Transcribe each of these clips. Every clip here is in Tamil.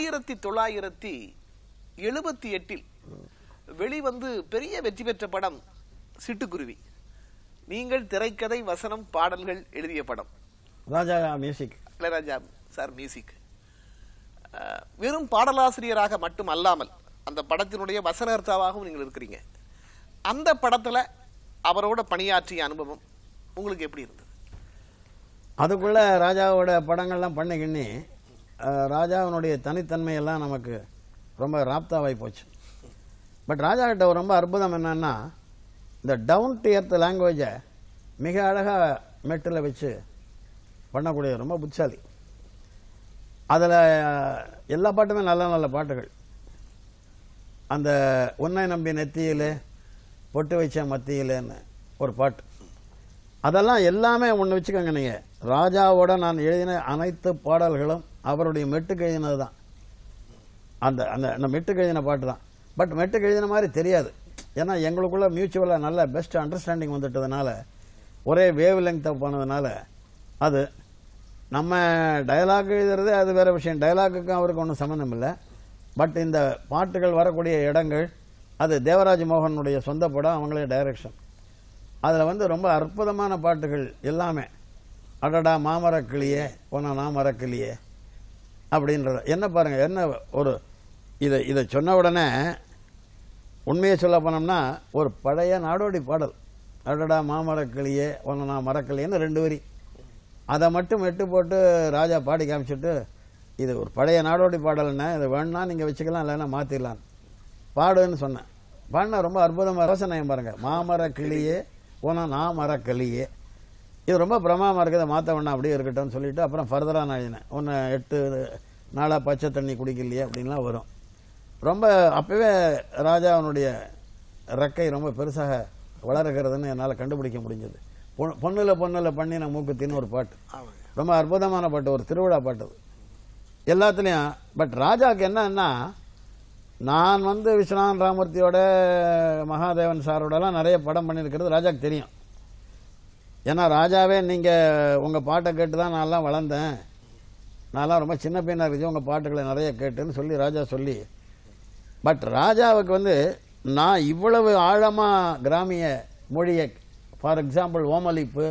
ஆயிரத்தி தொள்ளாயிரத்தி எழுபத்தி எட்டில் வெளிவந்து பெரிய வெற்றி பெற்ற படம் சிட்டுக்குருவி நீங்கள் திரைக்கதை வசனம் பாடல்கள் எழுதிய படம் Raja music Ilaiyaraaja sir music அஹ், வெறும் பாடலாசிரியராக மட்டும் அல்லாமல் அந்த படத்தினுடைய வசனகர்த்தாவாகவும் நீங்கள் இருக்கிறீங்க அந்த படத்துல அவரோட பணியாற்றிய அனுபவம் உங்களுக்கு எப்படி இருந்தது அதுக்குள்ள ராஜாவோட படங்கள்லாம் பண்ணிக்கிண்ணி அஹ், ராஜாவினுடைய தனித்தன்மையெல்லாம் நமக்கு ரொம்ப ராப்தாவாகி போச்சு பட் ராஜா கிட்ட ஒரு ரொம்ப அற்புதம் என்னன்னா இந்த டவுன் டு எர்த் லாங்குவேஜை மிக அழகாக மெட்டில் வச்சு பண்ணக்கூடிய ரொம்ப புத்திசாலி அதில் எல்லா பாட்டுமே நல்ல நல்ல பாட்டுகள் அந்த உன்னை நம்பி நெத்தியிலே பொட்டு வச்ச மத்தியிலேன்னு ஒரு பாட்டு அதெல்லாம் எல்லாமே ஒன்று வச்சுக்கோங்க நீங்கள் ராஜாவோட நான் எழுதின அனைத்து பாடல்களும் அவருடைய மெட்டுக்கு எழுதினது தான் அந்த அந்த அந்த மெட்டுக்கு எழுதின பாட்டு தான் பட் மெட்டுக்கு எழுதின மாதிரி தெரியாது ஏன்னா எங்களுக்குள்ள மியூச்சுவலாக நல்ல பெஸ்ட் அண்டர்ஸ்டாண்டிங் வந்துட்டதுனால ஒரே வேவ் லெங்க் போனதுனால அது நம்ம டயலாக் எழுதுறது அது வேற விஷயம் டயலாக்குக்கும் அவருக்கு ஒன்றும் சம்மந்தம் இல்லை பட் இந்த பாட்டுகள் வரக்கூடிய இடங்கள் அது தேவராஜ் மோகனுடைய சொந்த படம் அவங்களே டைரக்ஷன் அதில் வந்து ரொம்ப அற்புதமான பாட்டுகள் எல்லாமே அடடா மாமரக்கிளியே உன நாமரக்கிளியே அப்படின்றத என்ன பாருங்க என்ன ஒரு இதை இதை சொன்ன உடனே உண்மையை சொல்ல போனோம்னா ஒரு பழைய நாடோடி பாடல் அடடா மாமரக்கிளியே உன்னை நான் மறக்கலையேன்னு ரெண்டு வரி அதை மட்டும் எட்டு போட்டு ராஜா பாடி காமிச்சிட்டு இது ஒரு பழைய நாடோடி பாடல்னா இது வேணும்னா நீங்கள் வச்சுக்கலாம் இல்லைன்னா மாற்றிடலாம் பாடுன்னு சொன்னேன் பாடினா ரொம்ப அற்புதமாக யோசனை பாருங்க மாமர கிளியே உன நான் மரக்கிளியே இது ரொம்ப பிரமாமா இருக்குது மாற்ற வேணாம் அப்படியே இருக்கட்டும்னு சொல்லிட்டு அப்புறம் ஃபர்தராக நான் எழுதினேன் ஒன்று எட்டு நாளாக பச்சை தண்ணி குடிக்கலையே அப்படின்லாம் வரும் ரொம்ப அப்பவே ராஜா அவனுடைய ரெக்கை ரொம்ப பெருசாக வளருகிறதுன்னு என்னால் கண்டுபிடிக்க முடிஞ்சது பொண்ணுல பொண்ணுல பண்ணின மூக்குத்தின்னு ஒரு பாட்டு ரொம்ப அற்புதமான பாட்டு ஒரு திருவிழா பாட்டு அது எல்லாத்துலேயும் பட் ராஜாவுக்கு என்னன்னா நான் வந்து விஸ்வநாதன் ராமூர்த்தியோட மகாதேவன் சாரோடலாம் நிறைய படம் பண்ணியிருக்கிறது ராஜாக்கு தெரியும் ஏன்னா ராஜாவே நீங்கள் உங்கள் பாட்டை கேட்டு தான் நான்லாம் வளர்ந்தேன் நான்லாம் ரொம்ப சின்ன பையனாக இருந்துச்சு உங்கள் பாட்டுகளை நிறைய கேட்டுன்னு சொல்லி ராஜா சொல்லி பட் ராஜாவுக்கு வந்து நான் இவ்வளவு ஆழமாக கிராமிய மொழியை ஃபார் எக்ஸாம்பிள் ஓமலிப்பு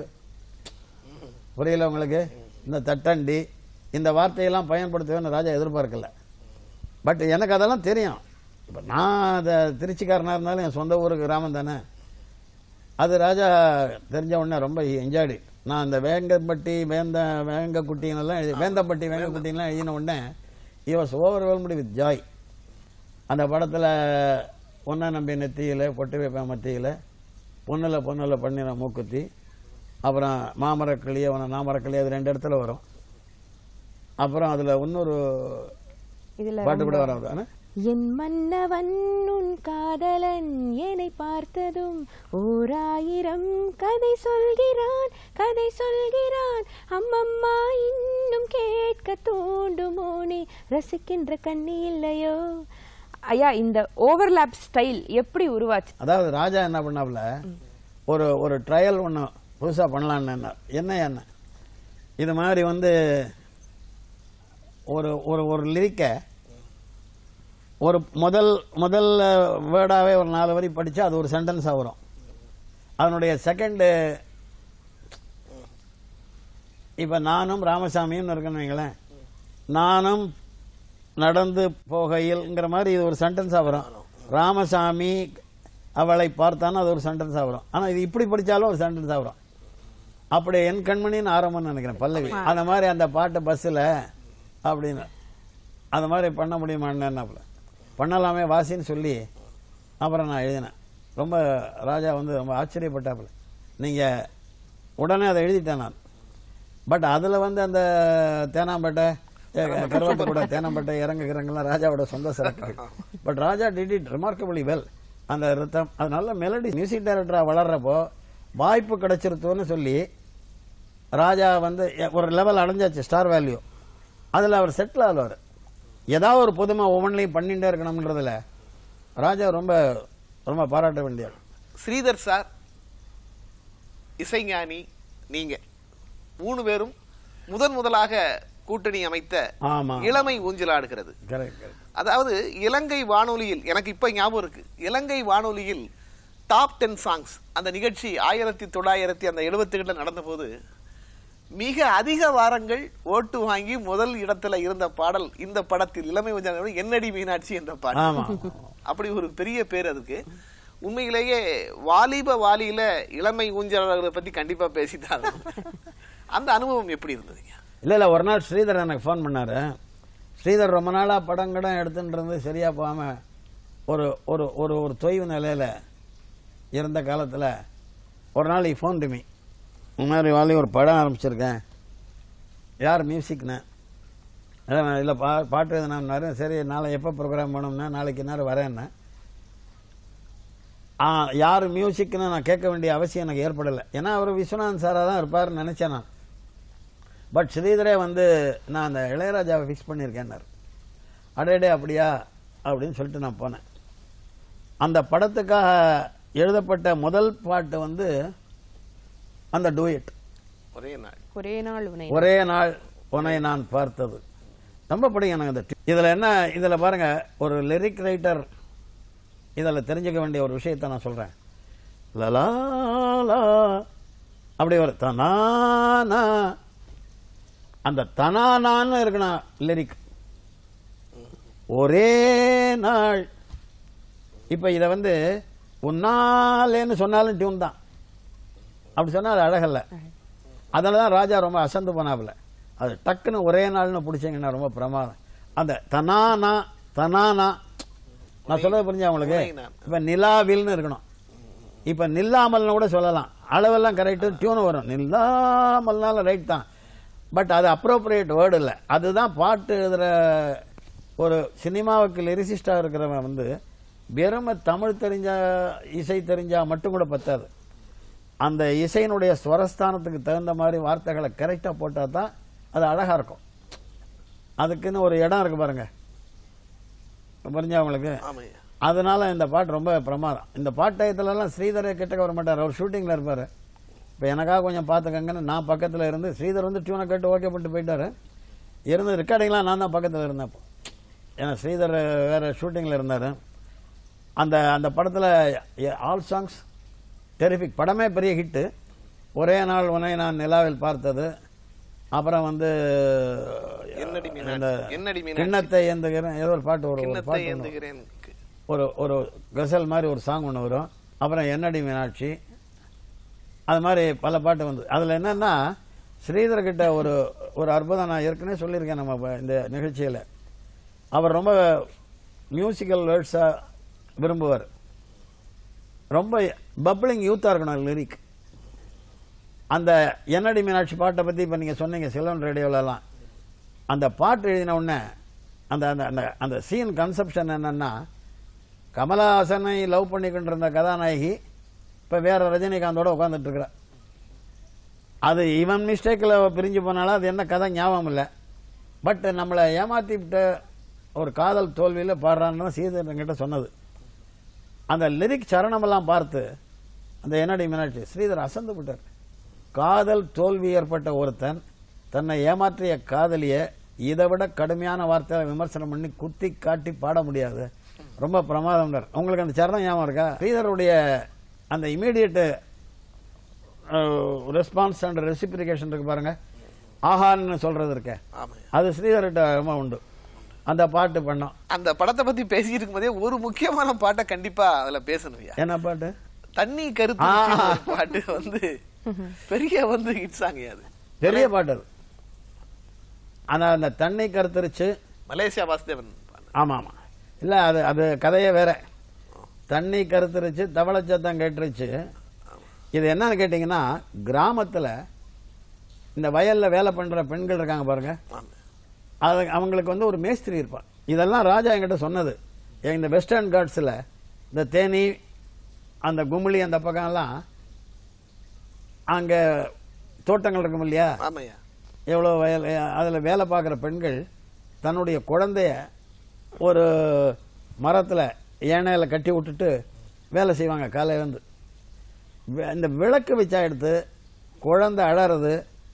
புரியல உங்களுக்கு இந்த தட்டண்டி இந்த வார்த்தையெல்லாம் பயன்படுத்துவேன்னு ராஜா எதிர்பார்க்கல பட் எனக்கு அதெல்லாம் தெரியும் இப்போ நான் அதை திருச்சிக்காரனாக இருந்தாலும் என் சொந்த ஊருக்கு கிராமம் தானே அது ராஜா தெரிஞ்ச உடனே ரொம்ப என்ஜாய்டு நான் அந்த வேங்கப்பட்டி வேந்த வேங்கக்குட்டினெல்லாம் எழுதி வேந்தப்பட்டி வேங்கக்குட்டின்லாம் எழுதின உடனே he was overwhelmed with joy அந்த படத்தில் பொண்ணை நம்பி நெத்தியில் பொட்டு வைப்பேன் மத்தியில் பொண்ணில் பொண்ணில் பண்ணின மூக்குத்தி அப்புறம் மாமரக்கிளியே உன நாமரக்கிளியே அது ரெண்டு இடத்துல வரும் அப்புறம் அதில் இன்னொரு இதுல பாட்டு கூட ரொம்ப- வரும் தானே என் மன்னவன் உன் காதலன் என்னை பார்த்ததும் ஓராயிரம் கதை சொல்கிறான் கதை சொல்கிறான் அம்மம்மா இன்னும் கேட்க தூண்டுமோனே ரசிக்கின்ற கண்ணி இல்லையோ ஐயா இந்த ஓவர்லாப் ஸ்டைல் எப்படி உருவாச்சு அதாவது ராஜா என்ன பண்ணாப்புல ஒரு ஒரு ட்ரையல் ஒன்று புதுசாக பண்ணலான்னு என்ன என்ன என்ன இது மாதிரி வந்து ஒரு ஒரு ஒரு லிரிக்கை ஒரு முதல் முதல் வேர்டாகவே ஒரு நாலு வரி படித்தா அது ஒரு சென்டென்ஸாக வரும் அதனுடைய செகண்டு இப்போ நானும் ராமசாமியும் இருக்குன்னு வைங்களேன் நானும் நடந்து போகையில்ங்கிற மாதிரி இது ஒரு சென்டென்ஸாக வரும் ராமசாமி அவளை பார்த்தானா அது ஒரு சென்டென்ஸாக வரும் ஆனால் இது இப்படி படித்தாலும் ஒரு சென்டென்ஸாக வரும் அப்படி என் கண்மணின்னு ஆரம்பம்னு நினைக்கிறேன் பல்லவி அந்த மாதிரி அந்த பாட்டு பஸ்ஸில் அப்படின்னு அந்த மாதிரி பண்ண முடியுமான்னாப்புல பண்ணலாமே வாசின்னு சொல்லி அப்புறம் நான் எழுதினேன் ரொம்ப ராஜா வந்து ரொம்ப ஆச்சரியப்பட்டாப்புல நீங்கள் உடனே அதை எழுதிட்டேன் நான் பட் அதில் வந்து அந்த தேனாம்பேட்டை கருவாட்டு கூட தேனாம்பேட்டை இறங்கு இறங்கெல்லாம் ராஜாவோட சொந்த சரக்குகள் but Raja did it remarkably well அந்த ரித்தம் அது நல்ல மெலடி மியூசிக் டைரக்டராக வளர்றப்போ வாய்ப்பு கிடைச்சிருத்தோன்னு சொல்லி ராஜா வந்து எ- ஒரு லெவல் அடைஞ்சாச்சு ஸ்டார் வேல்யூ அதில் அவர் செட்டில் ஆகுவார் ஏதாவது ஒரு புதுமை ஒவ்வொன்றிலையும் பண்ணிகிட்டே இருக்கணும்ன்றதுல ராஜா ரொம்ப ரொம்ப பாராட்ட வேண்டியவர் ஸ்ரீதர் சார் இசைஞானி நீங்க மூணு பேரும் முதன் முதலாக கூட்டணி அமைத்த ஆமா இளமை ஊஞ்சலாடுகிறது கரெக்ட் கரெக்ட் அதாவது இலங்கை வானொலியில் எனக்கு இப்ப ஞாபகம் இருக்கு இலங்கை வானொலியில் டாப் டென் சாங்ஸ் அந்த நிகழ்ச்சி ஆயிரத்தி தொள்ளாயிரத்தி அந்த எழுபத்தி ஏழுல நடந்தபோது மிக அதிக வாரங்கள் ஓட்டு வாங்கி முதல் இடத்துல இருந்த பாடல் இந்த படத்தில் இளமை ஊஞ்சல் என்னடி மீனாட்சி என்ற பாடல் ஆமா அப்படி ஒரு பெரிய பேர் அதுக்கு உண்மையிலேயே வாலிப வாலியில இளமை ஊஞ்சலாளர்களை பத்தி கண்டிப்பா பேசிட்டாங்க அந்த அனுபவம் எப்படி இருந்ததுங்க இல்லை இல்லை ஒரு நாள் ஸ்ரீதர் எனக்கு ஃபோன் பண்ணாரு ஸ்ரீதர் ரொம்ப நாளாக படம் கடம் எடுத்துட்டு இருந்து சரியா போகாம ஒரு ஒரு ஒரு ஒரு தொய்வு நிலையில இருந்த காலத்தில் ஒரு நாள் ஃபோன் டுமி இந்த மாதிரி வாலி ஒரு படம் ஆரம்பிச்சிருக்கேன் யார் மியூசிக்னு அதான் இல்லை பா பாட்டு எதுனாரு சரி நாளை எப்போ ப்ரோக்ராம் பண்ணோம்னா நாளைக்கு நேரம் வரேன்னேன் ஆ யார் மியூசிக்னு நான் கேட்க வேண்டிய அவசியம் எனக்கு ஏற்படலை ஏன்னா அவர் விஸ்வநாதன் சாராக தான் இருப்பார்னு நினச்சேன் நான் பட் ஸ்ரீதரே வந்து நான் அந்த இளையராஜாவை ஃபிக்ஸ் பண்ணியிருக்கேன்னார் அடேடே அப்படியா அப்படின்னு சொல்லிட்டு நான் போனேன் அந்த படத்துக்காக எழுதப்பட்ட முதல் பாட்டு வந்து அந்த டூயட் ஒரே நாள் ஒரே நாள் உனை ஒரே நாள் உன்னை நான் பார்த்தது ரொம்ப பிடிக்கும் எனக்கு அந்த tune. இதுல என்ன இதுல பாருங்க ஒரு லிரிக் ரைட்டர் இதுல தெரிஞ்சுக்க வேண்டிய ஒரு விஷயத்தை நான் சொல்றேன் லலா லா அப்படி ஒரு தனானா அந்த தனானான்னு இருக்கணும் லிரிக் ஒரே நாள் இப்ப இத வந்து உன்னாலேன்னு சொன்னாலும் டியூன் தான் அப்படி சொன்னா அது அழகல்ல அதனால தான் ராஜா ரொம்ப அசந்து போனாப்புல அது டக்குன்னு ஒரே நாள்னு பிடிச்சிங்கன்னா ரொம்ப பிரமாதம் அந்த தனானா தனானா நான் சொல்றது புரிஞ்சா உங்களுக்கு உரை நான். இப்ப நிலாவில்னு இருக்கணும் இப்ப நில்லாமல்னு கூட சொல்லலாம் அளவெல்லாம் கரெக்ட் டியூன் வரும் நில்லாமல்னால ரைட் தான் பட் அது அப்ரோப்ரியேட் வேர்டு இல்லை அதுதான் பாட்டு எழுதுற ஒரு சினிமாவுக்கு லிரிசிஸ்டாக இருக்கிறவன் வந்து வெறும தமிழ் தெரிஞ்ச இசை தெரிஞ்சா மட்டும் கூட பத்தாது அந்த இசையினுடைய ஸ்வரஸ்தானத்துக்கு தகுந்த மாதிரி வார்த்தைகளை கரெக்டாக போட்டால் தான் அது அழகாக இருக்கும் அதுக்குன்னு ஒரு இடம் இருக்கு பாருங்க புரிஞ்சா உங்களுக்கு ஆமாய்யா அதனால இந்த பாட்டு ரொம்ப பிரமாதம் இந்த பாட்டு டயத்துலலாம் ஸ்ரீதரை கிட்டக்க வர மாட்டார் அவர் ஷூட்டிங்கில் இருப்பார் இப்போ எனக்காக கொஞ்சம் பார்த்துக்கங்கன்னு நான் பக்கத்தில் இருந்து ஸ்ரீதர் வந்து டியூனை கேட்டு ஓகே பண்ணிட்டு போயிட்டாரு இருந்து ரெக்கார்டிங்லாம் நான் தான் பக்கத்தில் இருந்தேன் அப்போ ஏன்னா ஸ்ரீதர் வேற ஷூட்டிங்கில் இருந்தார் அந்த அந்த படத்தில் ஆல் சாங்ஸ் டெரிஃபிக் படமே பெரிய ஹிட்டு ஒரே நாள் உன்னை நான் நிலாவில் பார்த்தது அப்புறம் வந்து என்னடி மீனாட்சி? அந்த என்னடி மீனாட்சி? கிண்ணத்தை ஏந்துகிறேன் ஏதோ ஒரு பாட்டு ஒரு ஒரு கிண்ணத்தை பாட்டு ஒண்ணு. ஏந்துகிறேன் ஒரு ஒரு கசல் மாதிரி ஒரு சாங் ஒன்று வரும் அப்புறம் என்னடி மீனாட்சி அது மாதிரி பல பாட்டு வந்து அதில் என்னன்னா ஸ்ரீதர் கிட்ட ஒரு ஒரு அற்புதம் நான் ஏற்கனவே சொல்லியிருக்கேன் நம்ம இப்ப இந்த நிகழ்ச்சியில் அவர் ரொம்ப மியூசிக்கல் வேர்ட்ஸாக விரும்புவார் ரொம்ப பப்ளிங் யூத்தாக இருக்கணும் லிரிக் அந்த என்னடி மீனாட்சி பாட்டை பற்றி இப்போ நீங்கள் சொன்னீங்க சிலோன் ரேடியோலலாம் அந்த பாட்டு எழுதின உடனே அந்த அந்த அந்த அந்த சீன் கன்செப்ஷன் என்னன்னா கமலஹாசனை லவ் பண்ணிக்கிட்டு இருந்த கதாநாயகி இப்போ வேற ரஜினிகாந்தோட உட்காந்துட்டு இருக்கிறா அது இவன் மிஸ்டேக்கில் பிரிஞ்சு போனாலும் அது என்ன கதை ஞாபகம் இல்லை பட் நம்மளை ஏமாத்திவிட்ட ஒரு காதல் தோல்வியில் பாடுறான்னு சீதர் என்கிட்ட சொன்னது அந்த லிரிக் சரணமெல்லாம் பார்த்து அந்த என்னடி மீனாட்சி ஸ்ரீதர் அசந்து விட்டார் காதல் தோல்வி ஏற்பட்ட ஒருத்தன் தன்னை ஏமாற்றிய காதலிய இதை விட கடுமையான வார்த்தையை விமர்சனம் பண்ணி குத்தி காட்டி பாட முடியாது ரொம்ப பிரமாதம் உங்களுக்கு அந்த சரணம் ஞாபகம் இருக்கா ஸ்ரீதருடைய அந்த இமீடியட் ரெஸ்பான்ஸ் அண்ட் ரெசிபிரிகேஷன் இருக்கு பாருங்க ஆஹான்னு சொல்றது இருக்கே ஆமாய்யா அது ஸ்ரீதர்கிட்ட ரொம்ப உண்டு அந்த பாட்டு பண்ணோம் அந்த படத்தை பத்தி பேசிட்டு இருக்கும்போதே ஒரு முக்கியமான பாட்டை கண்டிப்பா அதுல பேசணும்யா என்ன பாட்டு தண்ணி கருத்து ஆ. ஒரு பாட்டு வந்து பெரிய வந்து ஹிட் சாங் அது பெரிய பாட்டு அது ஆனா அந்த தண்ணி கருத்தரிச்சு மலேசியா வாசுதேவன் பாடினது. ஆமா ஆமா இல்ல அது அது கதையே வேற தண்ணி கருத்துருச்சு தவளை சத்தம் கேட்டுருச்சு இது என்னன்னு கேட்டீங்கன்னா கிராமத்துல இந்த வயல்ல வேலை பண்ற பெண்கள் இருக்காங்க பாருங்க ஆமா. அது அவங்களுக்கு வந்து ஒரு மேஸ்திரி இருப்பான் இதெல்லாம் ராஜா என்கிட்ட சொன்னது எங்க இந்த வெஸ்டர்ன் காட்ஸில் இந்த தேனி அந்த குமிளி அந்த பக்கம்லாம் அங்கே தோட்டங்கள் இருக்கும் இல்லையா ஆமாய்யா எவ்வளோ வயல் அதில் வேலை பார்க்குற பெண்கள் தன்னுடைய குழந்தைய ஒரு மரத்தில் ஏனையில் கட்டி விட்டுட்டு வேலை செய்வாங்க காலையில இருந்து வி- இந்த விளக்கு வச்சா எடுத்து குழந்தை அழறது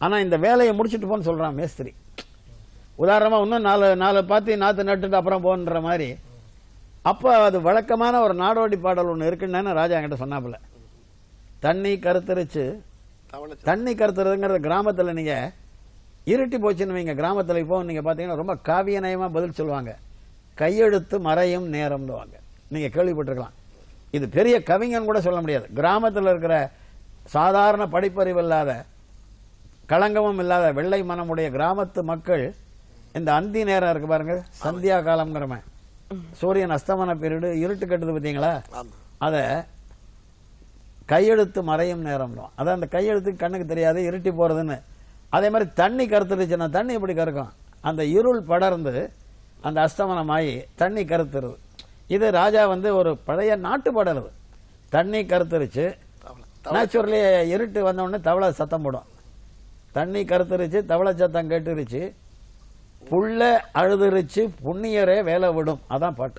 ஆனா இந்த வேலையை முடிச்சிட்டு போன்னு சொல்றான் மேஸ்திரி உதாரணமா இன்னும் நாலு நாலு பாத்தி நாத்து நட்டுட்டு அப்புறம் போன்ற மாதிரி அப்போ அது வழக்கமான ஒரு நாடோடி பாடல் ஒன்று இருக்குன்னு ராஜா என்கிட்ட சொன்னாப்புல தண்ணி கருத்தரிச்சு தவளை தண்ணி கருத்துறதுங்கிறது கிராமத்தில் நீங்க இருட்டி போச்சுன்னு வைங்க கிராமத்தில் இப்போ நீங்க பார்த்தீங்கன்னா ரொம்ப காவிய நயமா பதில் சொல்லுவாங்க கையெழுத்து மறையும் நேரம்னுவாங்க நீங்க கேள்விப்பட்டிருக்கலாம் இது பெரிய கவிஞன் கூட சொல்ல முடியாது கிராமத்தில் இருக்கிற சாதாரண படிப்பறிவு இல்லாத களங்கமும் இல்லாத வெள்ளை மனமுடைய கிராமத்து மக்கள் இந்த அந்தி நேரம் இருக்கு பாருங்க சந்தியா காலம்ங்கிறவன் சூரியன் அஸ்தமன பீரியடு இருட்டு கட்டுது பார்த்தீங்களா ஆமா அதை கையெழுத்து மறையும் நேரம்னு அதான் அந்த கையெழுத்து கண்ணுக்கு தெரியாது இருட்டி போறதுன்னு அதே மாதிரி தண்ணி கருத்துருச்சுன்னா தண்ணி எப்படி கறக்கும் அந்த இருள் படர்ந்து அந்த அஸ்தமனமாகி தண்ணி கருத்துருது இது ராஜா வந்து ஒரு பழைய நாட்டு பாடல் இது தண்ணி கருத்துருச்சு தவளை நேச்சுரலி இருட்டு வந்த உடனே தவளை சத்தம் போடும் தண்ணி கருத்துருச்சு தவளை சத்தம் கேட்டுருச்சு புள்ள அழுதுருச்சு புண்ணியரே வேலை விடும் அதான் பாட்டு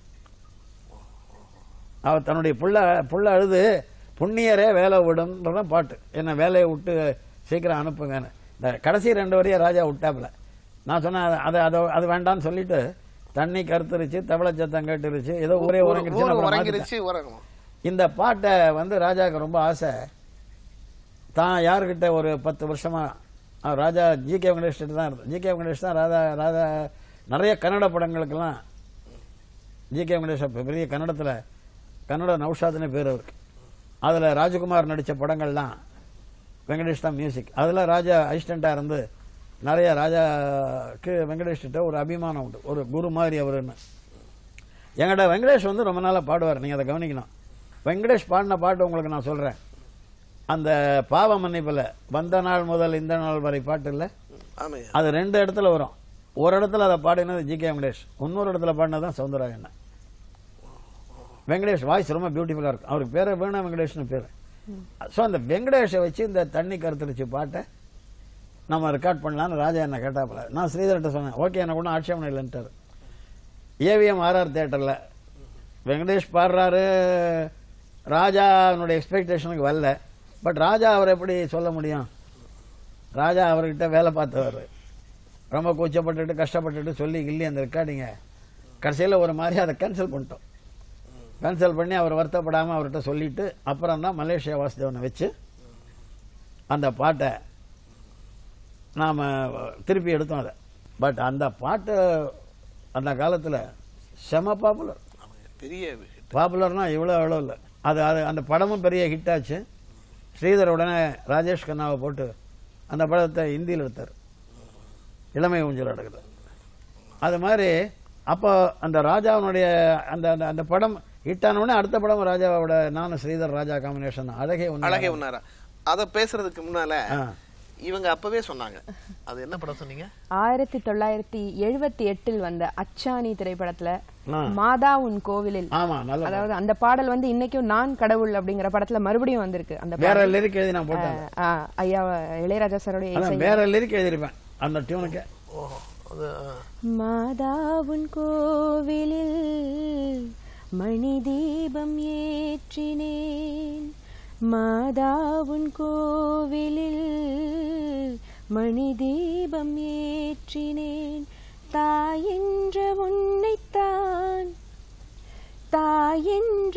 அவ தன்னுடைய புள்ள புள்ள அழுது புண்ணியரே வேலை விடும்ன்றதான் பாட்டு என்ன வேலையை விட்டு சீக்கிரம் அனுப்புங்கன்னு இந்த கடைசி ரெண்டு வரையும் ராஜா விட்டாப்புல நான் சொன்னேன் அது- அது அது அது வேண்டாம்னு சொல்லிட்டு தண்ணி கருத்துருச்சு தவளை சத்தம் கேட்டுருச்சு ஏதோ ஒரே ஊரு- உறங்கிருச்சு ஊரு அப்புறம் மாத்திட்டேன். உறங்கிருச்சு உறங்கணும் இந்த பாட்டை வந்து ராஜாவுக்கு ரொம்ப ஆசை தான் யாருக்கிட்ட ஒரு பத்து வருஷமா அஹ், ராஜா ஜி கே வெங்கடேஷ் கிட்ட தான் இருந்தது ஜி கே வெங்கடேஷ் தான் ராஜா ராஜா நிறைய கன்னட படங்களுக்கெல்லாம் ஜி கே வெங்கடேஷ் அப்ப பெரிய கன்னடத்தில் கன்னட நௌஷாத்னு பேர் அவருக்கு அதில் ராஜகுமார் நடித்த படங்கள்லாம் வெங்கடேஷ் தான் மியூசிக் அதில் ராஜா அசிஸ்டண்ட்டாக இருந்து நிறைய ராஜாக்கு வெங்கடேஷ் கிட்ட ஒரு அபிமானம் உண்டு ஒரு குரு மாதிரி அவருன்னு என்கிட்ட வெங்கடேஷ் வந்து ரொம்ப நாளாக பாடுவார் நீங்கள் அதை கவனிக்கணும் வெங்கடேஷ் பாடின பாட்டு உங்களுக்கு நான் சொல்கிறேன் அந்த பாவ மன்னிப்பில் வந்த நாள் முதல் இந்த நாள் வரை பாட்டு இல்லை ஆமையா அது ரெண்டு இடத்துல வரும் ஒரு இடத்துல அதை பாடினது ஜி கே வெங்கடேஷ் இன்னொரு இடத்துல பாடினது தான் சவுந்தரராஜன் வெங்கடேஷ் வாய்ஸ் ரொம்ப பியூட்டிஃபுல்லாக இருக்கும் அவருக்கு பேர் வேணா வெங்கடேஷ்னு பேர் ஸோ அந்த வெங்கடேஷை வச்சு இந்த தண்ணி கருத்துருச்சு பாட்டை நம்ம ரெக்கார்ட் பண்ணலான்னு ராஜா என்ன கேட்டாப்புல நான் ஸ்ரீதர்கிட்ட சொன்னேன் ஓகே எனக்கு ஒன்றும் ஆட்சேபனை இல்லைன்ட்டார் ஏவிஎம் ஆர்ஆர் தேட்டரில் வெங்கடேஷ் பாடுறாரு ராஜானுடைய எக்ஸ்பெக்டேஷனுக்கு வரல பட் ராஜா அவர் எப்படி சொல்ல முடியும் ராஜா அவர்கிட்ட வேலை பார்த்தவர் ரொம்ப கூச்சப்பட்டுட்டு கஷ்டப்பட்டுட்டு சொல்லி கில்லி அந்த ரெக்கார்டிங்க கடைசியில் ஒரு மாதிரி அதை கேன்சல் பண்ணிட்டோம் கேன்சல் பண்ணி அவர் வருத்தப்படாமல் அவர்கிட்ட சொல்லிட்டு அப்புறம் தான் மலேசியா வாசுதேவனை வச்சு அந்த பாட்டை நாம் திருப்பி எடுத்தோம் அதை பட் அந்த பாட்டு அந்த காலத்தில் செம பாப்புலர் ஆமாய்யா. பெரிய hit. பாப்புலர்னா இவ்வளோ அவ்வளோ இல்லை அது அது அந்த படமும் பெரிய ஹிட் ஆச்சு ஸ்ரீதர் உடனே ராஜேஷ் கண்ணாவை போட்டு அந்த படத்தை ஹிந்தியில் எடுத்தார் இளமை ஊஞ்சல் அடக்குது அது மாதிரி அப்போ அந்த ராஜாவினுடைய அந்த அந்த அந்த படம் ஹிட் ஆன உடனே அடுத்த படம் ராஜாவோட நானும் ஸ்ரீதர் ராஜா காம்பினேஷன் அழகே ஒன்று அழகே உன்னாரா அத பேசுறதுக்கு முன்னால ஆ. இவங்க அப்பவே சொன்னாங்க அது என்ன படம் சொன்னீங்க ஆயிரத்தி தொள்ளாயிரத்தி எழுபத்தி எட்டில் வந்த அச்சாணி திரைப்படத்துல ஆ. மாதா உன் கோவிலில் ஆமாம் நல்ல அதாவது அந்த பாடல் வந்து இன்னைக்கும் நான் கடவுள் அப்படிங்கிற படத்துல மறுபடியும் வந்திருக்கு அந்த வேற பாடல். லிரிக் எழுதி நான் போட்டேன் ஆ, ஐயா இளையராஜா சாரோடைய இசை அதான் வேற லிரிக் எழுதியிருப்பேன் அந்த டியூனுக்கு ஓஹோ அது ஆ. மாதாவுன் கோவிலில் மணி தீபம் ஏற்றினேன் மாதாவுன் கோவிலில் மணி தீபம் ஏற்றினேன் தாயென்ற உன்னைத்தான் தாயென்ற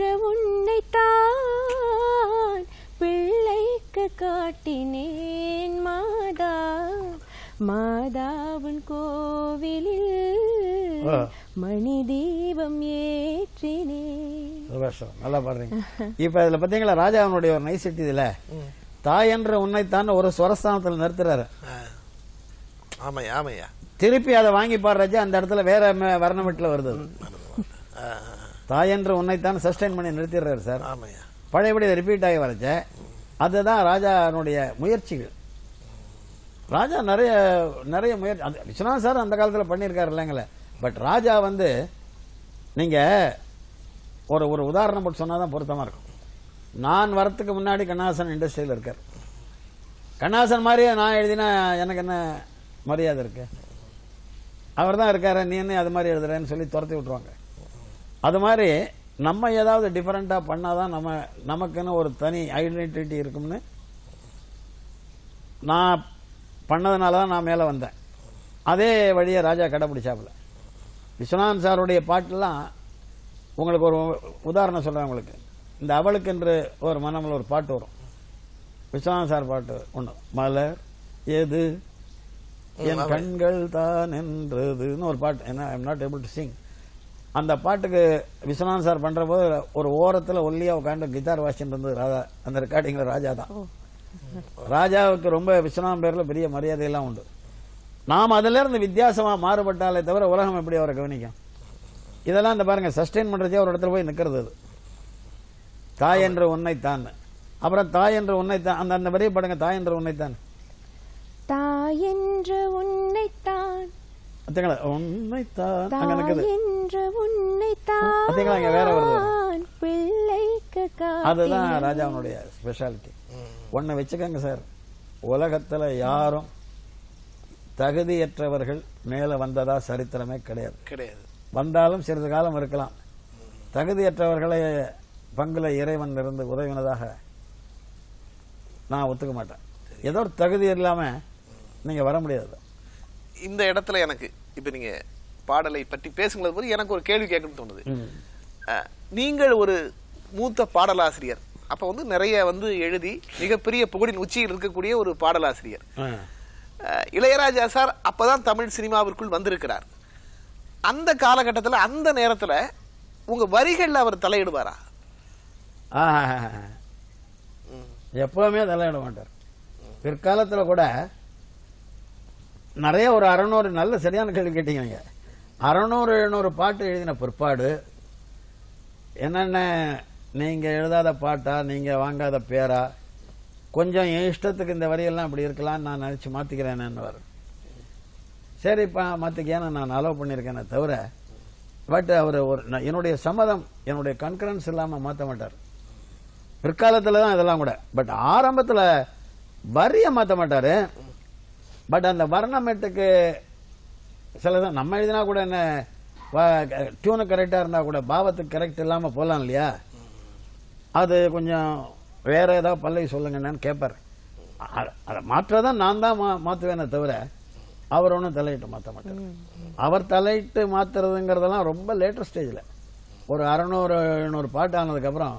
உன்னைத்தான் பிள்ளைக்கு காட்டினேன் மாதா மாதாவின் கோவிலில் ஆ. மணி தீபம் ஏற்றினேன் சுபாஷம் நல்லா பாடுறீங்க இப்ப இதுல பாத்தீங்களா ராஜாவனுடைய ஒரு நைசிட்டி இதுல தாய் என்ற உன்னைத்தான் ஒரு ஸ்வரஸ்தானத்துல நிறுத்துறாரு ஆ. ஆமாய்யா ஆமாய்யா திருப்பி அதை வாங்கி பாடுறச்சு அந்த இடத்துல வேற ம- வர்ணமிட்டுல வருது அது. ஆ, தாய் என்ற உன்னைத்தான் சஸ்டைன் பண்ணி நிறுத்திடுறாரு சார் ஆமாய்யா பழையபடி ரிப்பீட் ஆகி வரச்ச அதுதான் ராஜானுடைய முயற்சிகள் ராஜா நிறைய நிறைய முயற்சி அது விஸ்வநாத் சார் அந்த காலத்தில் பண்ணியிருக்காரு இல்லைங்களே பட் ராஜா வந்து நீங்க ஒரு ஒரு உதாரணம் போட்டு சொன்னா தான் பொருத்தமா இருக்கும் நான் வரத்துக்கு முன்னாடி கண்ணாசன் இண்டஸ்ட்ரியில் இருக்கார் கண்ணாசன் மாதிரியே நான் எழுதினா எனக்கு என்ன மரியாதை இருக்கு அவர் தான் இருக்காரு நீ என்ன அது மாதிரி எழுதுறேன்னு சொல்லி துரத்தி விட்டுருவாங்க அது மாதிரி நம்ம ஏதாவது டிஃபரெண்ட்டாக பண்ணாதான் நம்ம நமக்குன்னு ஒரு தனி ஐடென்டிட்டி இருக்கும்னு நான் பண்ணதுனால தான் நான் மேலே வந்தேன் அதே வழியை ராஜா கடைப்பிடிச்சாப்புல விஸ்வநாதன் சாருடைய பாட்டெல்லாம் உங்களுக்கு ஒரு உதாரணம் சொல்கிறேன் உங்களுக்கு இந்த அவளுக்கென்று ஒரு மனமில் ஒரு பாட்டு வரும் விஸ்வநாதன் சார் பாட்டு ஒன்று மலர் எது என் கண்கள் தான் என்றதுன்னு ஒரு பாட்டு என்ன I'm not able to sing அந்த பாட்டுக்கு விஸ்வநாதன் சார் பண்ற போது ஒரு ஓரத்தில் ஒல்லியா உட்காந்து கிட்டார் வாசிச்சுட்டு இருந்தது ராஜா அந்த ரெக்கார்டிங்ல ராஜா தான் ராஜாவுக்கு ரொம்ப விஸ்வநாதன் பேர்ல பெரிய மரியாதையெல்லாம் உண்டு நாம் அதுல இருந்து வித்தியாசமா மாறுபட்டாலே தவிர உலகம் எப்படி அவரை கவனிக்கும் இதெல்லாம் இந்த பாருங்க சஸ்டெயின் பண்றதே ஒரு இடத்துல போய் நிக்கிறது அது தாய் என்று உன்னைத்தான் அப்புறம் தாய் என்று உன்னைத்தான் அந்த அந்த வரியை பாடுங்க தாய் என்று உன்னைத்தான் தாயென்ற உன்னைத்தான் பார்த்தீங்களா உன்னைத்தான் அங்க நிக்குது தாயென்ற உன்னைத்தான் பாத்தீங்களா, இங்க வேற வருது. பிள்ளைக்கு அதுதான் காத்திடும். ராஜாவனுடைய ஸ்பெஷாலிட்டி ஒன்னு வச்சுக்கோங்க சார் உலகத்துல யாரும் தகுதியற்றவர்கள் மேல வந்ததா சரித்திரமே கிடையாது கிடையாது வந்தாலும் சிறிது காலம் இருக்கலாம் தகுதியற்றவர்களை பங்குல இறைவன் இருந்து உதவினதாக நான் ஒத்துக்க மாட்டேன் ஏதோ ஒரு தகுதி இல்லாம நீங்க வர முடியாது இந்த இடத்துல எனக்கு இப்ப நீங்க பாடலை பற்றி பேசும்போது போது எனக்கு ஒரு கேள்வி கேட்கணும்னு தோணுது அஹ், நீங்கள் ஒரு மூத்த பாடலாசிரியர் அப்ப வந்து நிறைய வந்து எழுதி மிகப்பெரிய புகழின் உச்சியில் இருக்கக்கூடிய ஒரு பாடலாசிரியர் ஆ. அஹ், இளையராஜா சார் அப்பதான் தமிழ் சினிமாவிற்குள் வந்திருக்கிறார் அந்த காலகட்டத்துல அந்த நேரத்துல உங்க வரிகள்ல அவர் தலையிடுவாரா ஆஹா. எப்பவுமே தலையிட மாட்டார் பிற்காலத்துல கூட நிறைய ஒரு அறநூறு நல்ல சரியான கேள்வி கேட்டீங்க நீங்க அறநூறு எழுநூறு பாட்டு எழுதின பிற்பாடு என்னென்ன நீங்க எழுதாத பாட்டா நீங்க வாங்காத பேரா கொஞ்சம் என் இஷ்டத்துக்கு இந்த வரியெல்லாம் இப்படி இருக்கலாம்னு நான் நினைச்சு மாத்திக்கிறேன்னு சரிப்பா மாத்திக்கேன்னு நான் அலோவ் பண்ணியிருக்கேனே தவிர பட் அவர் ஒரு நான் என்னுடைய சம்மதம் என்னுடைய கன்கரன்ஸ் இல்லாம மாத்த மாட்டார் பிற்காலத்துல தான் இதெல்லாம் கூட பட் ஆரம்பத்துல வரிய மாத்த மாட்டாரு பட் அந்த வர்ணமெட்டுக்கு சிலதான் நம்ம எழுதினா கூட என்ன டியூனு கரெக்டா இருந்தா கூட பாவத்துக்கு கரெக்ட் இல்லாம போலாம் இல்லையா அது கொஞ்சம் வேற ஏதாவது பல்லவி சொல்லுங்கன்னு கேட்பார் அ- அதை மாற்றதான் நான் தான் மா- மாத்துவேனே தவிர அவர் ஒன்றும் தலையிட்டு மாற்ற மாட்டார் அவர் தலையிட்டு மாத்துறதுங்கிறதெல்லாம் ரொம்ப லேட்டர் ஸ்டேஜில் ஒரு அறநூறு எழுநூறு பாட்டு ஆனதுக்கப்புறம்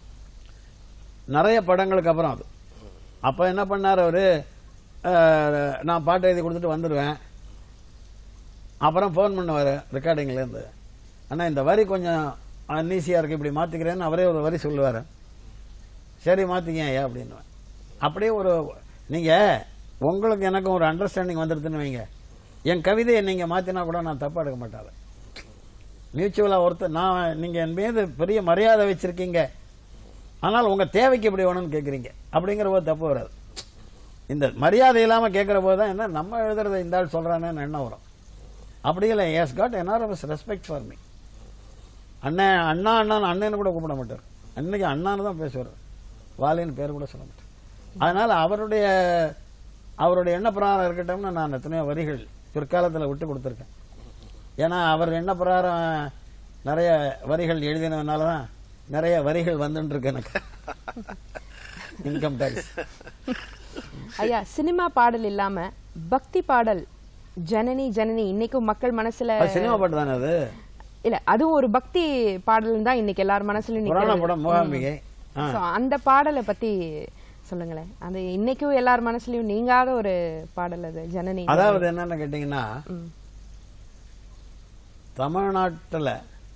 நிறைய படங்களுக்கு அப்புறம் அது அப்போ என்ன பண்ணார் அவரு அஹ், நான் பாட்டு எழுதி கொடுத்துட்டு வந்துடுவேன் அப்புறம் ஃபோன் பண்ணுவார் ரெக்கார்டிங்லேருந்து அண்ணா இந்த வரி கொஞ்சம் அன்னீசியாக இருக்கு இப்படி மாற்றிக்கிறேன்னு அவரே ஒரு வரி சொல்லுவார் சரி மாற்றிக்க ஐயா அப்படின்னுவேன் அப்படியே ஒரு நீங்கள் உங்களுக்கு எனக்கும் ஒரு அண்டர்ஸ்டாண்டிங் வந்துடுதுன்னு வைங்க என் கவிதையை நீங்கள் மாற்றினா கூட நான் தப்பாக எடுக்க மாட்டாள் மியூச்சுவலாக ஒருத்தர் நான் நீங்கள் என் மீது பெரிய மரியாதை வச்சுருக்கீங்க ஆனால் உங்கள் தேவைக்கு இப்படி வேணும்னு கேட்குறீங்க அப்படிங்கிற போது தப்பு வராது இந்த மரியாதை இல்லாமல் கேட்குற போது தான் என்ன நம்ம எழுதுறத இந்த ஆள் சொல்கிறானேன்னு எண்ணம் வரும் அப்படி இல்லை yes god NRS respect for me அண்ணன் அண்ணா அண்ணான்னு அண்ணன்னு கூட கூப்பிட மாட்டார் அன்னைக்கு அண்ணான்னு தான் பேசுவார் வாலின்னு பேர் கூட சொல்ல மாட்டார் அதனால அவருடைய அவருடைய எண்ண பிரகாரம் இருக்கட்டும்னு நான் எத்தனையோ வரிகள் பிற்காலத்தில் விட்டு கொடுத்துருக்கேன் ஏன்னா அவர் எண்ண பிரகாரம் நிறைய வரிகள் எழுதினதுனால தான் நிறைய வரிகள் வந்துட்டு இருக்கு எனக்கு இன்கம் டேக்ஸ் ஐயா சினிமா பாடல் இல்லாம பக்தி பாடல் ஜனனி ஜனனி இன்னைக்கும் மக்கள் மனசுல சினிமா பாட்டு தானே அது இல்ல அதுவும் ஒரு பக்தி பாடல் தான் இன்னைக்கு எல்லார் மனசுலயும் புராண நிக்கிறது. படம் மூகாம்பிகை ஆ. So, அந்த பாடலை பத்தி சொல்லுங்களேன் அது இன்னைக்கும் எல்லார் மனசுலயும் நீங்காத ஒரு பாடல் அது ஜனனி அதாவது என்னன்னு கேட்டீங்கன்னா ம். தமிழ்நாட்டில்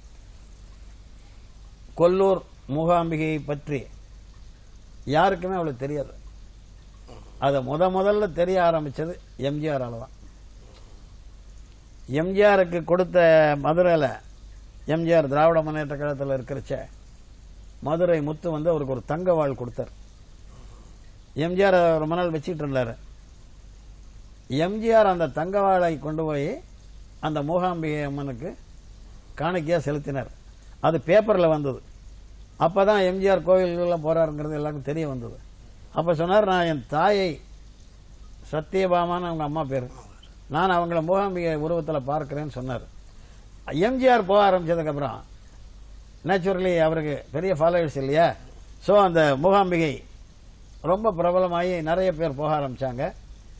கொல்லூர் மூகாம்பிகையை பற்றி யாருக்குமே அவளுக்கு தெரியாது அதை முத முதல்ல தெரிய ஆரம்பிச்சது எம்ஜிஆரால தான் எம்ஜிஆருக்கு கொடுத்த மதுரையில் எம்ஜிஆர் திராவிட முன்னேற்ற கழகத்தில் இருக்கிறச்ச மதுரை முத்து வந்து அவருக்கு ஒரு தங்க வாழ் கொடுத்தார் எம்ஜிஆர் ரொம்ப நாள் வச்சுட்டு இருந்தாரு எம்ஜிஆர் அந்த தங்க வாளை கொண்டு போய் அந்த மூகாம்பிகை அம்மனுக்கு காணிக்கையா செலுத்தினார் அது பேப்பரில் வந்தது அப்பதான் எம்ஜிஆர் கோயில்கள்லாம் போறாருங்கிறது எல்லாருக்கும் தெரிய வந்தது அப்போ சொன்னார் நான் என் தாயை சத்தியபாமான்னு அவங்க அம்மா பேர் நான் அவங்கள மூகாம்பிகை உருவத்தில் பார்க்கிறேன்னு சொன்னார் எம்ஜிஆர் போக ஆரம்பிச்சதுக்கப்புறம் நேச்சுரலி அவருக்கு பெரிய ஃபாலோவர்ஸ் இல்லையா ஸோ அந்த மூகாம்பிகை ரொம்ப பிரபலமாகி நிறைய பேர் போக ஆரம்பிச்சாங்க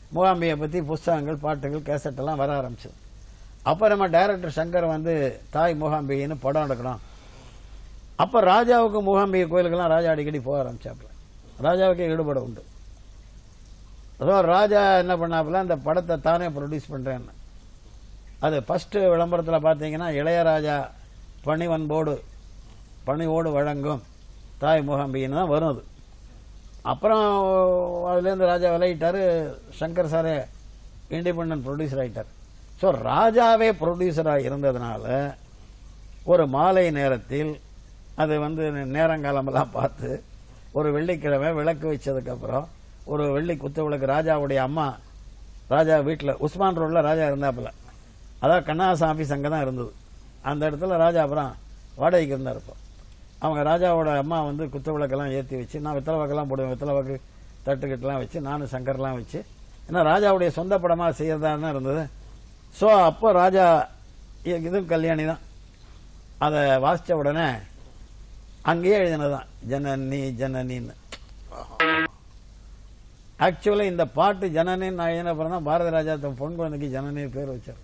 மூகாம்பியை பற்றி புஸ்தகங்கள் பாட்டுகள் கேசட் எல்லாம் வர ஆரம்பிச்சது அப்போ நம்ம டைரக்டர் சங்கர் வந்து தாய் மூகாம்பிகைன்னு படம் எடுக்கணும் அப்போ ராஜாவுக்கு மூகாம்பிகை கோயிலுக்கெல்லாம் ராஜா அடிக்கடி போக ஆரம்பிச்சாப்புல ராஜாவுக்கே ஈடுபட உண்டு அதோ ராஜா என்ன பண்ணாப்புல அந்த படத்தை தானே ப்ரொடியூஸ் பண்ணுறேன்னு அது ஃபஸ்ட்டு விளம்பரத்தில் பார்த்தீங்கன்னா இளையராஜா பணிவன்போடு பணிவோடு வழங்கும் தாய் மூகாம்பிகைன்னு தான் வரும் அது அப்புறம் அதுலேருந்து ராஜா விளையிட்டாரு சங்கர் சாரே இண்டிபெண்ட் ப்ரொடியூசர் ஆயிட்டார் ஸோ ராஜாவே ப்ரொடியூசராக இருந்ததுனால ஒரு மாலை நேரத்தில் அது வந்து நேரங்காலமெல்லாம் பார்த்து ஒரு வெள்ளிக்கிழமை விளக்கு வச்சதுக்கப்புறம் ஒரு வெள்ளி குத்து விளக்கு ராஜாவுடைய அம்மா ராஜா வீட்டில் உஸ்மான் ரோட்டில் ராஜா இருந்தாப்புல அதான் கண்ணாசன் ஆஃபீஸ் அங்கே தான் இருந்தது அந்த இடத்துல ராஜா அப்புறம் வாடகைக்கு இருந்தார் இப்போ அவங்க ராஜாவோட அம்மா வந்து குத்து விளக்கெல்லாம் ஏற்றி வச்சு நான் வெத்தலை வாக்கெல்லாம் போடுவேன் வெத்தலை வாக்கு தட்டுக்கட்டெல்லாம் வச்சு நானும் சங்கர்லாம் வச்சு ஏன்னா ராஜாவுடைய சொந்த படமாக செய்யறதா தான் இருந்தது ஸோ அப்போ ராஜா இ- இதுவும் கல்யாணி தான் அதை வாசித்த உடனே அங்கேயே எழுதினதான் ஜனனி ஜனனின்னு ஆக்சுவலி இந்த பாட்டு ஜனனின்னு நான் எழுதின அப்புறம் தான் பாரதி ராஜா தன் பொன் குழந்தைக்கு ஜனனி பேர் வச்சார்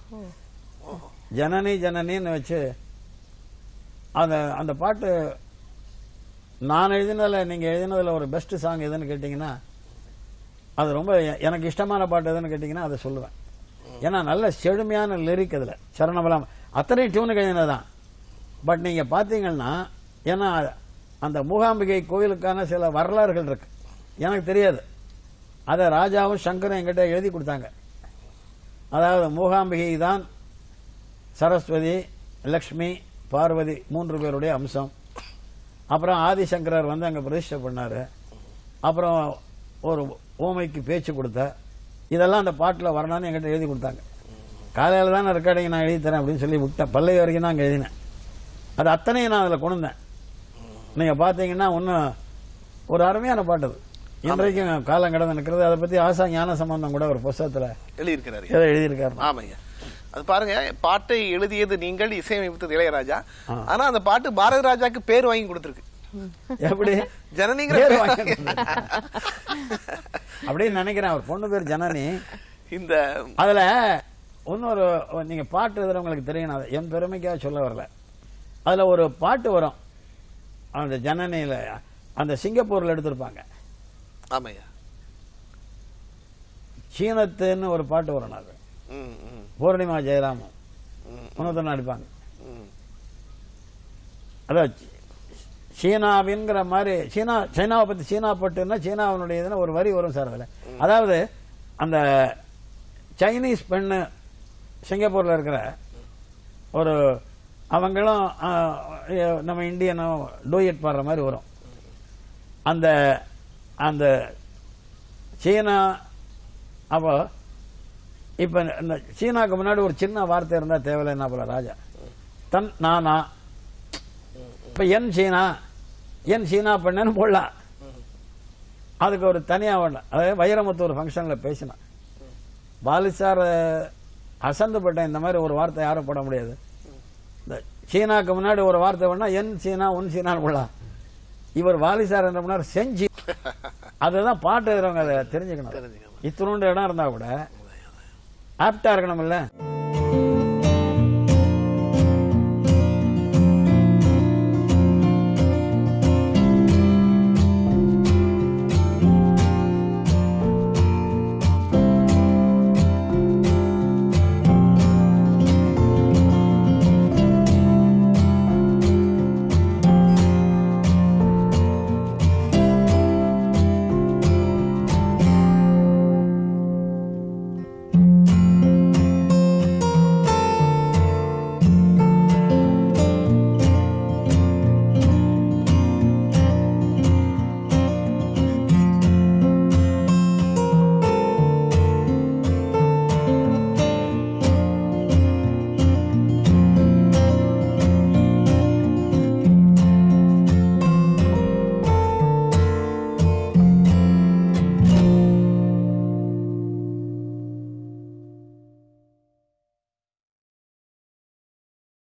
ஜனனி ஜனனின்னு வச்சு அந்த அந்த பாட்டு நான் எழுதினதில் நீங்கள் எழுதினதில் ஒரு பெஸ்ட் சாங் எதுன்னு கேட்டிங்கன்னா அது ரொம்ப எ- எனக்கு இஷ்டமான பாட்டு எதுன்னு கேட்டிங்கன்னா அதை சொல்லுவேன் ஏன்னா நல்ல செழுமையான லிரிக் அதில் சரணபலம் அத்தனை டியூனுக்கு எழுதினதான் பட் நீங்கள் பார்த்தீங்கன்னா ஏன்னா அந்த மூகாம்பிகை கோயிலுக்கான சில வரலாறுகள் இருக்கு எனக்கு தெரியாது அதை ராஜாவும் சங்கரும் என்கிட்ட எழுதி கொடுத்தாங்க அதாவது மூகாம்பிகை தான் சரஸ்வதி லக்ஷ்மி பார்வதி மூன்று பேருடைய அம்சம் அப்புறம் ஆதிசங்கரர் வந்து அங்கே பிரதிஷ்டை பண்ணார் அப்புறம் ஒரு ஓமைக்கு பேச்சு கொடுத்த இதெல்லாம் அந்த பாட்டில் வரணும்னு என்கிட்ட எழுதி கொடுத்தாங்க காலையில் தான் ரெக்கார்டிங் நான் எழுதி தரேன் அப்படின்னு சொல்லி விட்டேன் பல்லை வரைக்கும் தான் அங்கே எழுதினேன் அது அத்தனையும் நான் அதில் கொண்டு வந்தேன் நீங்கள் பார்த்தீங்கன்னா இன்னும் ஒரு அருமையான பாட்டு அது இன்றைக்கும் காலம் கடந்து நிற்கிறது அதை பற்றி ஆசா ஞான சம்பந்தம் கூட ஒரு புஸ்தகத்தில் எழுதியிருக்கிறாரு ஏதோ எழுதியிருக்காரு ஆமாய்யா அது பாருங்க பாட்டை எழுதியது நீங்கள் இசையமைத்தது இளையராஜா ஆ. ஆனா அந்த பாட்டு பாரதி ராஜாக்கு பேர் வாங்கி கொடுத்திருக்கு எப்படி ஜனனிங்கிற பேர் பேர் வாங்கி வாங்கி- அப்படின்னு நினைக்கிறேன் அவர் பொண்ணு பேர் ஜனனி இந்த அதுல இன்னொரு நீங்க பாட்டு எழுதுறவங்களுக்கு தெரியும் நான் என் பெருமைக்காக சொல்ல வரல அதுல ஒரு பாட்டு வரும் அந்த ஜனனியில அந்த சிங்கப்பூர்ல எடுத்திருப்பாங்க ஆமாய்யா சீனத்துன்னு ஒரு பாட்டு வரும் அது ம், ம், பூர்ணிமா ஜெயராமன் ம், இன்னொருத்தர் நடிப்பாங்க ம். அதான் சீ- சீனாவின்ங்கிற மாதிரி சீனா சைனாவை பத்தி சீனா பட்டுன்னா சீனாவினுடைய இதுன்னு ஒரு வரி வரும் சார் அதுல அதாவது அந்த சைனீஸ் பெண்ணு சிங்கப்பூர்ல இருக்கிற ஒரு அவங்களும் ஆ, நம்ம இந்தியனும் டூயட் பாடுற மாதிரி வரும் அந்த அந்த சீனா அப்போ இப்ப இந்த சீனாக்கு முன்னாடி ஒரு சின்ன வார்த்தை இருந்தா தேவையில்லை போல ராஜா தன் நானா இப்ப என் சீனா என் சீனா பண்ணேன்னு போடலாம் அதுக்கு ஒரு தனியா வேண்டாம் அதாவது வைரமுத்து ஒரு ஃபங்க்ஷன்ல பேசினான் பாலிசார் அசந்து பட்டேன் இந்த மாதிரி ஒரு வார்த்தை யாரும் போட முடியாது இந்த சீனாக்கு முன்னாடி ஒரு வார்த்தை வேணா என் சீனா உன் சீனான்னு போடலாம் இவர் வாலிசார் என்ன பண்ணார் செஞ்சு அதுதான் பாட்டு எழுதுறவங்க அதை தெரிஞ்சுக்கணும் தெரிஞ்சுக்கணும். இத்தினோண்டு இடம் இருந்தா கூட ஆப்டா இருக்கணும்ல